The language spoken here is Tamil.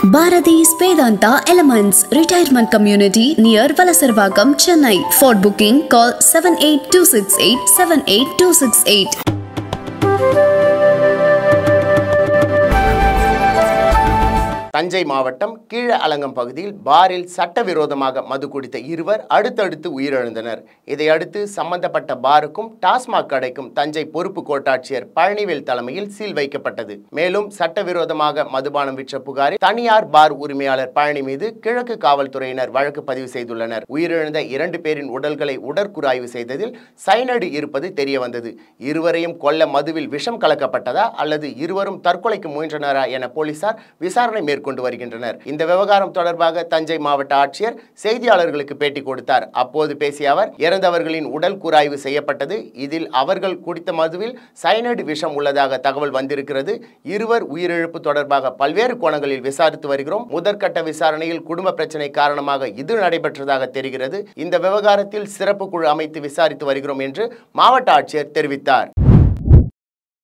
Bharati's Vedanta Elements Retirement Community near Valasarvagam, Chennai. For booking, call 78268 78268. Thanjai மாவட்டம் கீழ அலங்கம் பகுதியில் பாரில் சட்டவிரோதமாக மது குடித்த இருவர் அடுத்தடுத்து உயிரிழந்தனர் இதையடுத்து சம்பந்தப்பட்ட பாருக்கும் டாஸ்மாக் கடைக்கும் தஞ்சை பொறுப்பு கோட்டாட்சியர் பழனிவேல் தலைமையில் சீல் வைக்கப்பட்டது மேலும் சட்டவிரோதமாக மதுபானம் விற்ற புகாரில் தனியார் பார் உரிமையாளர் பழனி மீது கிழக்கு காவல்துறையினர் வழக்கு பதிவு செய்துள்ளனர் உயிரிழந்த இரண்டு பேரின் உடல்களை உடற்குறாய்வு செய்ததில் சைனடு இருப்பது தெரிய வந்தது இருவரையும் கொல்ல மதுவில் விஷம் கலக்கப்பட்டதா அல்லது இருவரும் தற்கொலைக்கு முயன்றனரா என போலீசார் விசாரணை மேற்கொண்டு வருகின்றனர் இந்த விவகாரம் தொடர்பாக தஞ்சை மாவட்ட ஆட்சியர் செய்தியாளர்களுக்கு பேட்டி கொடுத்தார் அப்போது பேசிய அவர் இறந்தவர்களின் உடல் கூராய்வு செய்யப்பட்டது இதில் அவர்கள் குடித்த மதுவில் சைனடு விஷம் உள்ளதாக தகவல் வந்திருக்கிறது இருவர் உயிரிழப்பு தொடர்பாக பல்வேறு கோணங்களில் விசாரித்து வருகிறோம் முதற்கட்ட விசாரணையில் குடும்ப பிரச்சனை காரணமாக இது நடைபெற்றதாக தெரிகிறது இந்த விவகாரத்தில் சிறப்பு குழு அமைத்து விசாரித்து வருகிறோம் என்று மாவட்ட ஆட்சியர் தெரிவித்தார்